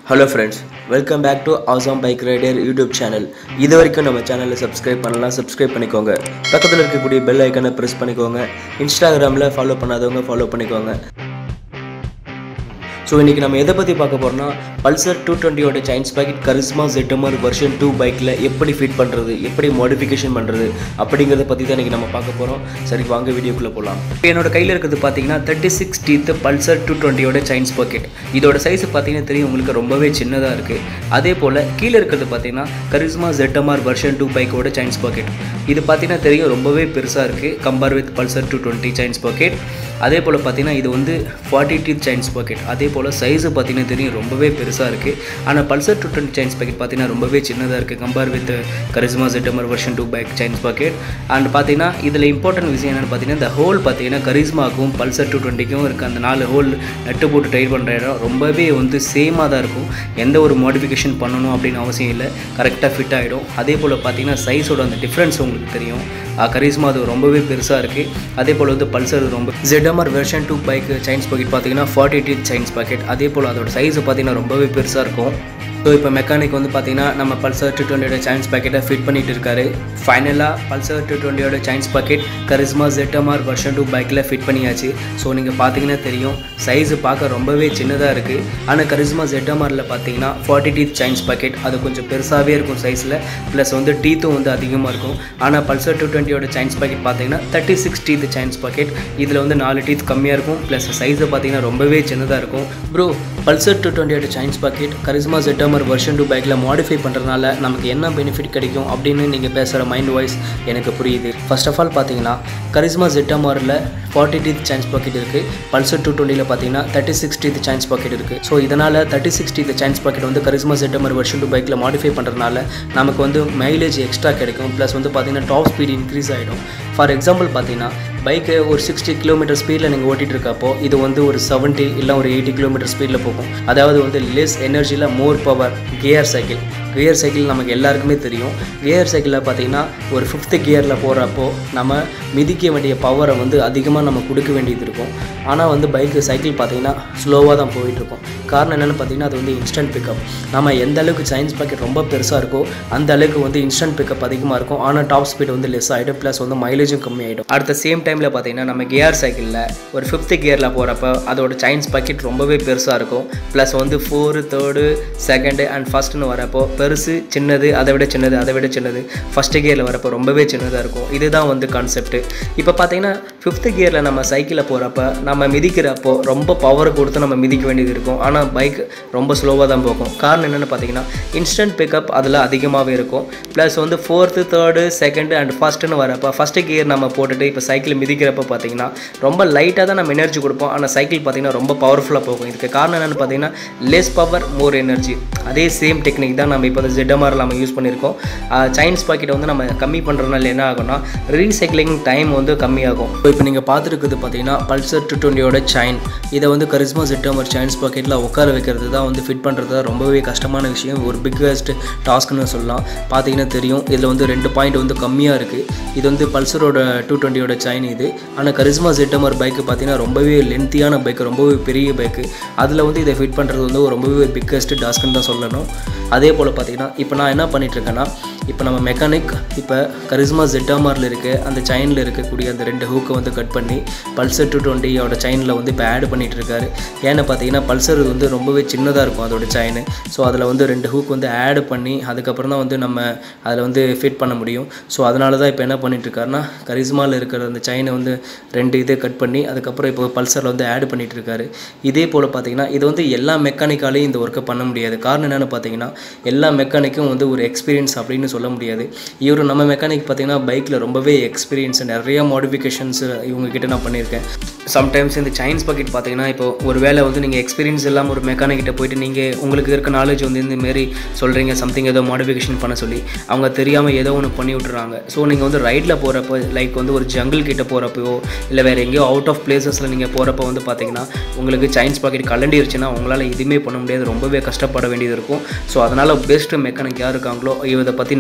Hello friends welcome back to awesome bike rider YouTube channel இது வரைக்கும் நம்ம சேனலை சப்ஸ்கிரைப் பண்ணலாம் சப்ஸ்கிரைப் பண்ணிக்கோங்க பக்கத்தில் இருக்கக்கூடிய பெல் ஐக்கனை ப்ரெஸ் பண்ணிக்கோங்க இன்ஸ்டாகிராமில் ஃபாலோ பண்ணாதவங்க ஃபாலோ பண்ணிக்கோங்க ஸோ இன்றைக்கி நம்ம எதை பற்றி பார்க்க போகிறோம்னா பல்சர் டூ டுவெண்ட்டியோட chain sprocket Karizma ZMR version two பைக்கில் எப்படி ஃபிட் பண்ணுறது எப்படி மாடிஃபிகேஷன் பண்ணுறது அப்படிங்கிறத பற்றி தான் இன்றைக்கி நம்ம பார்க்க போகிறோம் சரி வாங்க வீடியோக்குள்ளே போகலாம் என்னோட கையில் இருக்கிறது பார்த்தீங்கன்னா thirty six teeth Pulsar two டுவெண்ட்டியோட சைன்ஸ் பாக்கெட் இதோட சைஸ் பார்த்தீங்கன்னா தெரியும் உங்களுக்கு ரொம்பவே சின்னதாக இருக்குது அதே போல் கீழே இருக்கிறது பார்த்தீங்கன்னா கரிஸ்மா ZMR வெர்ஷன் டூ பைக்கோட சைன்ஸ் பாக்கெட் இது பார்த்தீங்கன்னா தெரியும் ரொம்பவே பெருசாக இருக்குது compare with Pulsar two twenty chain sprocket அதே போல் பார்த்தீங்கன்னா இது வந்து ஃபார்ட்டி டீத் சைன்ஸ் பாக்கெட் அதே போல் சைஸு பார்த்தீங்கன்னா தெரியும் ரொம்பவே பெருசாக இருக்குது ஆனால் Pulsar two twenty chain sprocket பார்த்தீங்கன்னா ரொம்பவே சின்னதாக இருக்குது compare with Karizma ZMR version two bike chain sprocket and பார்த்தீங்கன்னா இதில் இம்பார்ட்டன்ட் விஷயம் என்னென்னு பார்த்தீங்கன்னா இந்த ஹோல் பார்த்தீங்கன்னா கரிஸ்மாக்கும் பல்சர் டூ டுவெண்ட்டிக்கும் இருக்க அந்த நாலு ஹோல் நட்டு போட்டு டைட் பண்ணுற இடம் ரொம்பவே வந்து சேமாக தான் இருக்கும் எந்த ஒரு மாடிஃபிகேஷன் பண்ணணும் அப்படின்னு அவசியம் இல்லை கரெக்டாக ஃபிட் ஆகிடும் அதே போல் பார்த்தீங்கன்னா சைஸோட அந்த டிஃப்ரென்ஸ் உங்களுக்கு தெரியும் கரிஸ்மா அது ரொம்பவே பெருசாக இருக்குது அதே போல் வந்து பல்சர் ரொம்ப ZMR version two bike chain sprocket பார்த்தீங்கன்னா ஃபார்ட்டி டீத் சைன்ஸ் பாக்கெட் அதே போல் அதோட சைஸ் பார்த்தீங்கன்னா ரொம்பவே பெருசாக இருக்கும் ஸோ இப்போ மெக்கானிக் வந்து பார்த்தீங்கன்னா நம்ம பல்சர் டூ டுவெண்ட்டியோட சைன்ஸ் பாக்கெட்டை ஃபிட் பண்ணிட்டு இருக்காரு ஃபைனலாக பல்சர் டூ டுவெண்ட்டியோட chain sprocket Karizma ZMR version two பைக்கில் ஃபிட் பண்ணியாச்சு ஸோ நீங்கள் பார்த்தீங்கன்னா தெரியும் சைஸு பார்க்க ரொம்பவே சின்னதாக இருக்குது ஆனால் கரிஸ்மா ZMRல பார்த்தீங்கன்னா ஃபார்ட்டி டீத் சைன்ஸ் பாக்கெட் அது கொஞ்சம் பெருசாகவே இருக்கும் சைஸில் ப்ளஸ் வந்து டீத்தும் வந்து அதிகமாக இருக்கும் ஆனால் பல்சர் டூ டுவெண்ட்டியோட சைன்ஸ் பாக்கெட் பார்த்தீங்கன்னா thirty six teeth chain sprocket இதில் வந்து நாலு டீத் கம்மியாக இருக்கும் ப்ளஸ் சைஸை பார்த்தீங்கன்னா ரொம்பவே சின்னதாக இருக்கும் ப்ரோ பல்சர் டூ டுவெண்ட்டியோட chain sprocket Karizma ZMR version two பைக்கில் மாடிஃபை பண்ணுறதுனால நமக்கு என்ன பெனிஃபிட் கிடைக்கும் அப்படின்னு நீங்கள் பேசுகிற மைண்ட் வாய்ஸ் எனக்கு புரியுது ஃபர்ஸ்ட் ஆஃப் ஆல் பார்த்தீங்கன்னா கரிஸ்மா ZMRல ஃபார்ட்டி டீத் சைன்ஸ் பாக்கெட் இருக்குது பல்சர் டூ டுவெண்ட்டியில் பார்த்தீங்கன்னா thirty six teeth chain sprocket இருக்குது ஸோ இதனால் thirty six teeth chain sprocket வந்து கரிஸ்மா ZMR வெர்ஷன் டூ பைக்கில் மாடிஃபை பண்ணுறதுனால நமக்கு வந்து மைலேஜ் எக்ஸ்ட்ரா கிடைக்கும் ப்ளஸ் வந்து பார்த்தீங்கன்னா டாப் ஸ்பீட் இன்க்ரீஸ் ஆகிடும் ஃபார் எக்ஸாம்பிள் பார்த்தீங்கன்னா பைக்கு ஒரு சிக்ஸ்டி கிலோமீட்டர் ஸ்பீடில் நீங்கள் ஓட்டிகிட்டு இருக்கப்போ இது வந்து ஒரு செவன்ட்டி இல்லை ஒரு எயிட்டி கிலோமீட்டர் ஸ்பீடில் போகும் அதாவது வந்து லெஸ் எனர்ஜியில் more power gear cycle gear cycle நமக்கு எல்லாருக்குமே தெரியும் கியர் சைக்கிளில் பார்த்தீங்கன்னா ஒரு ஃபிஃப்த்து கியரில் போகிறப்போ நம்ம மிதிக்க வேண்டிய பவரை வந்து அதிகமாக நம்ம கொடுக்க வேண்டியது இருக்கும் ஆனால் வந்து பைக்கு சைக்கிள் பார்த்தீங்கன்னா ஸ்லோவாக தான் போயிட்டுருக்கும் காரணம் என்னென்னு பார்த்தீங்கன்னா அது வந்து இன்ஸ்டன்ட் பிக்கப் நம்ம எந்த அளவுக்கு சயின்ஸ் பாக்கெட் ரொம்ப பெருசாக இருக்கோ அந்த அளவுக்கு வந்து இன்ஸ்டன்ட் பிக்கப் அதிகமாக இருக்கும் ஆனால் டாப் ஸ்பீட் வந்து லெஸ் ஆகிடும் ப்ளஸ் வந்து மைலேஜும் கம்மி ஆகிடும் அடுத்த சேம் டைமில் பார்த்தீங்கன்னா நம்ம கியர் சைக்கிளில் ஒரு ஃபிஃப்த்து கியரில் போகிறப்ப அதோட சயின்ஸ் பாக்கெட் ரொம்பவே பெருசாக இருக்கும் ப்ளஸ் வந்து ஃபோரு தேர்டு செகண்டு அண்ட் ஃபஸ்ட்டுன்னு வரப்போ பெருசு சின்னது அதை விட சின்னது அதை விட சின்னது ஃபஸ்ட்டு கியரில் வரப்போ ரொம்பவே சின்னதாக இருக்கும் இதுதான் வந்து கான்செப்ட்டு இப்போ பார்த்தீங்கன்னா ஃபிஃப்த்து கியரில் நம்ம சைக்கிளில் போகிறப்ப நம்ம மிதிக்கிறப்போ ரொம்ப பவர் கொடுத்து நம்ம மிதிக்க வேண்டியது இருக்கும் ஆனால் பைக் ரொம்ப ஸ்லோவாக தான் போகும் காரணம் என்னென்னு பார்த்தீங்கன்னா இன்ஸ்டன்ட் பிக்கப் அதில் அதிகமாகவே இருக்கும் ப்ளஸ் வந்து ஃபோர்த்து தேர்டு செகண்டு அண்ட் ஃபஸ்ட்டுன்னு வரப்போ ஃபஸ்ட்டு கியர் நம்ம போட்டுட்டு இப்போ சைக்கிள் மிதிக்கிறப்ப பார்த்தீங்கன்னா ரொம்ப லைட்டாக தான் நம்ம எனர்ஜி கொடுப்போம் ஆனால் சைக்கிள் பார்த்தீங்கன்னா ரொம்ப பவர்ஃபுல்லாக போகும் இதுக்கு காரணம் என்னென்னு பார்த்தீங்கன்னா லெஸ் பவர் மோர் எனர்ஜி அதே சேம் டெக்னிக் தான் நம்ம இப்போ ZMR நம்ம யூஸ் பண்ணியிருக்கோம் சைன்ஸ் பாக்கெட்டை வந்து நம்ம கம்மி பண்ணுறதுனால என்ன ஆகும்னா ரீசைக்ளிங் டைம் வந்து கம்மியாகும் இப்போ நீங்கள் பார்த்துருக்குது பார்த்தீங்கன்னா பல்சர் டூ டுவெண்ட்டியோட சைன் இதை வந்து கரிஸ்மா ZMR சைன்ஸ் பாக்கெட்டில் உட்கார வைக்கிறது தான் வந்து ஃபிட் பண்ணுறது தான் ரொம்பவே கஷ்டமான விஷயம் ஒரு பிக்கஸ்ட் டாஸ்க்னு சொல்லலாம் பார்த்தீங்கன்னா தெரியும் இதில் வந்து ரெண்டு பாயிண்ட் வந்து கம்மியாக இருக்குது இது வந்து பல்சரோட டூ டுவெண்ட்டியோட சைன் இது ஆனால் கரிஸ்மா ZMR பைக்கு பார்த்தீங்கன்னா ரொம்பவே லென்த்தியான பைக்கு ரொம்பவே பெரிய பைக்கு அதில் வந்து இதை ஃபிட் பண்ணுறது வந்து ஒரு ரொம்பவே பிக்கஸ்ட் டாஸ்க்குன்னு தான் சொல்லணும் அதே போல் பார்த்தீங்கன்னா இப்போ நான் என்ன பண்ணிகிட்ருக்கேன்னா இப்போ நம்ம மெக்கானிக் இப்போ கரிஸ்மா ZMRல இருக்க அந்த செயினில் இருக்கக்கூடிய அந்த ரெண்டு ஹூக்கை வந்து கட் பண்ணி பல்சர் டூ டுவெண்ட்டியோட செயினில் வந்து இப்போ ஆட் பண்ணிகிட்டு இருக்காரு ஏன்னு பார்த்தீங்கன்னா பல்சர் வந்து ரொம்பவே சின்னதாக இருக்கும் அதோட செயின் ஸோ அதில் வந்து ரெண்டு ஹூக் வந்து ஆட் பண்ணி அதுக்கப்புறம் தான் வந்து நம்ம அதில் வந்து ஃபிட் பண்ண முடியும் ஸோ அதனால தான் இப்போ என்ன பண்ணிட்டு இருக்காருன்னா கரிஸ்மாவில் இருக்கிற அந்த செயினை வந்து ரெண்டு இதை கட் பண்ணி அதுக்கப்புறம் இப்போ பல்சரில் வந்து ஆட் பண்ணிட்டு இருக்காரு இதே போல் பார்த்தீங்கன்னா இது வந்து எல்லா மெக்கானிக்காலையும் இந்த ஒர்க்கை பண்ண முடியாது காரணம் என்னென்னு பார்த்தீங்கன்னா எல்லா மெக்கானிக்கும் வந்து ஒரு எக்ஸ்பீரியன்ஸ் அப்படின்னு சொல்ல முடியாது இவர் நம்ம மெக்கானிக் பார்த்தீங்கன்னா பைக்கில் ரொம்பவே எக்ஸ்பீரியன்ஸ் நிறைய மாடிஃபிகேஷன்ஸ் இவங்க கிட்ட நான் பண்ணியிருக்கேன் சம்டைம்ஸ் இந்த சைன்ஸ் பாக்கெட் பார்த்தீங்கன்னா இப்போ ஒரு வேளை வந்து நீங்கள் எக்ஸ்பீரியன்ஸ் இல்லாமல் ஒரு மெக்கானிக் கிட்ட போயிட்டு நீங்கள் உங்களுக்கு இருக்க நாலேஜ் வந்து இந்த மாரி சொல்கிறீங்க சம்திங் ஏதோ மாடிஃபிகேஷன் பண்ண சொல்லி அவங்க தெரியாமல் ஏதோ ஒன்று பண்ணி விட்டுறாங்க ஸோ நீங்கள் வந்து ரைடில் போகிறப்போ லைக் வந்து ஒரு ஜங்கிள் கிட்ட போகிறப்போ இல்லை வேறு எங்கேயோ அவுட் ஆஃப் பிளேசஸில் நீங்கள் போகிறப்ப வந்து பார்த்தீங்கன்னா உங்களுக்கு சைன்ஸ் பாக்கெட் கலண்டிருச்சுன்னா உங்களால் எதுவுமே பண்ண முடியாது ரொம்பவே கஷ்டப்பட வேண்டியது இருக்கும் ஸோ அதனால் பெஸ்ட் மெக்கானிக் யார் இருக்காங்களோ இதை பற்றி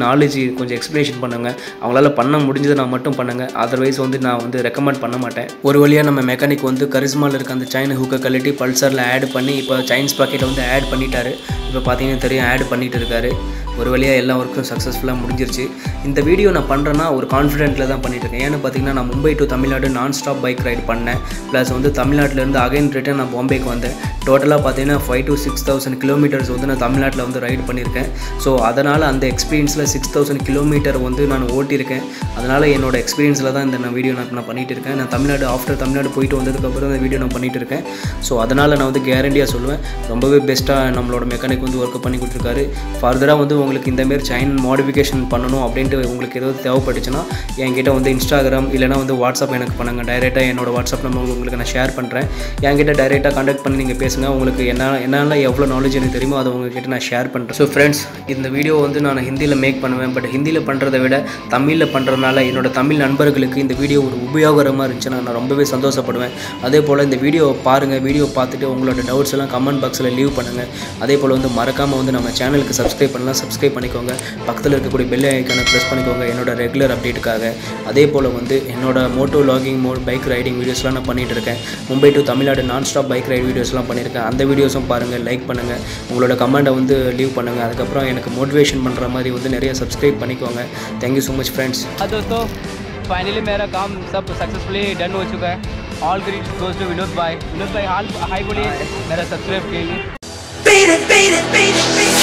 நாலேஜ் கொஞ்சம் எக்ஸ்ப்ளனேஷன் பண்ணுங்க அவங்களால பண்ண முடிஞ்சதை நான் மட்டும் பண்ணுங்க அதர்வைஸ் வந்து நான் வந்து ரெக்கமெண்ட் பண்ண மாட்டேன் ஒரு வழியாக நம்ம மெக்கானிக் வந்து கரிஸ்மாவில் இருக்க அந்த சைன் ஹூக்கை கழட்டி பல்சரில் ஆட் பண்ணி இப்போ சைன்ஸ் பாக்கெட்டை வந்து ஆட் பண்ணிட்டாரு இப்போ பார்த்தீங்கன்னா தெரியும் ஆட் பண்ணிட்டு இருக்காரு ஒரு வழியாக எல்லா ஒர்க்கும் சக்ஸஸ்ஃபுல்லாக முடிஞ்சிருச்சு இந்த வீடியோ நான் பண்ணுறேன்னா ஒரு கான்ஃபிடென்ட்டில் தான் பண்ணிட்டு இருக்கேன் ஏன்னு பார்த்தீங்கன்னா நான் Mumbai to Tamil Nadu nonstop bike ride பண்ணேன் ப்ளஸ் வந்து தமிழ்நாட்டிலேருந்து அகைன் ரிட்டர்ன் நான் பாம்பேக்கு வந்தேன் டோட்டலாக பார்த்தீங்கன்னா five to six thousand kilometres வந்து நான் தமிழ்நாட்டில் வந்து ரைடு பண்ணியிருக்கேன் ஸோ அதனால் அந்த எக்ஸ்பீரியன்ஸில் சிக்ஸ் தௌசண்ட் கிலோமீட்டர் வந்து நான் ஓட்டியிருக்கேன் அதனால் என்னோட எக்ஸ்பீரியன்ஸில் தான் இந்த நான் வீடியோ நான் நான் பண்ணிட்டு இருக்கேன் நான் தமிழ்நாடு ஆஃப்டர் தமிழ்நாடு போயிட்டு வந்ததுக்கப்புறம் இந்த வீடியோ நான் பண்ணிட்டு இருக்கேன் ஸோ அதனால் நான் வந்து கேரண்டியாக சொல்லுவேன் ரொம்பவே பெஸ்ட்டாக நம்மளோட மெக்கானிக் வந்து ஒர்க் பண்ணி கொடுத்துருக்காரு ஃபர்தராக வந்து உங்களுக்கு இந்தமாரி சைன் மாடிஃபிகேஷன் பண்ணணும் அப்படின்ட்டு உங்களுக்கு ஏதாவது தேவைப்பட்டுச்சுன்னா என்கிட்ட வந்து இன்ஸ்டாகிராம் இல்லைனா வந்து வாட்ஸ்அப் எனக்கு பண்ணுங்கள் டைரெக்டாக என்னோட வாட்ஸ்அப் நம்பர் உங்களுக்கு நான் ஷேர் பண்ணுறேன் என்கிட்ட டைரெக்டாக கான்டாக்ட் பண்ணி நீங்கள் பேசுங்க உங்களுக்கு என்ன என்னால் எவ்வளோ நாலேஜ் எனக்கு தெரியுமோ அதை உங்ககிட்ட நான் ஷேர் பண்ணுறேன் ஸோ ஃப்ரெண்ட்ஸ் இந்த வீடியோ வந்து நான் ஹிந்தியில் மேக் பண்ணுவேன் பட் ஹிந்தியில் பண்ணுறதை விட தமிழில் பண்ணுறதுனால என்னோட தமிழ் நண்பர்களுக்கு இந்த வீடியோ ஒரு உபயோகரமாக இருந்துச்சுன்னா நான் ரொம்பவே சந்தோஷப்படுவேன் அதே போல் இந்த வீடியோ பாருங்கள் வீடியோ பார்த்துட்டு உங்களோட டவுட்ஸ் எல்லாம் கமெண்ட் பாக்ஸில் லீவ் பண்ணுங்கள் அதே போல் வந்து மறக்காமல் வந்து நம்ம சேனலுக்கு சப்ஸ்கிரைப் பண்ணலாம் சப்ஸ்கிரைப் பண்ணிக்கோங்க பக்கத்தில் இருக்கக்கூடிய பெல் ஐக்கானை ப்ரெஸ் பண்ணிக்கோங்க என்னோட ரெகுலர் அப்டேட்டுக்காக அதே போல் வந்து என்னோட moto vlogging mode bike riding வீடியோஸ்லாம் நான் பண்ணிட்டு இருக்கேன் Mumbai to Tamil Nadu nonstop bike ride வீடியோஸ்லாம் பண்ணியிருக்கேன் அந்த வீடியோஸும் பாருங்கள் லைக் பண்ணுங்கள் உங்களோட கமெண்ட்டை வந்து லீவ் பண்ணுங்கள் அதுக்கப்புறம் எனக்கு மோட்டிவேஷன் பண்ணுற மாதிரி வந்து நிறைய சப்ஸ்கிரைब பண்ணிக்கோங்க தேங்க்யூ ஸோ मच फ्रेंड्स हाँ दोस्तों फाइनली मेरा काम सब सक्सेसफुली डन हो चुका है all credit goes to Vinod भाई विनोद भाई हाल हाई बोलिए मेरा सब्सक्राइब के लिए Beat it, beat it, beat it, beat it.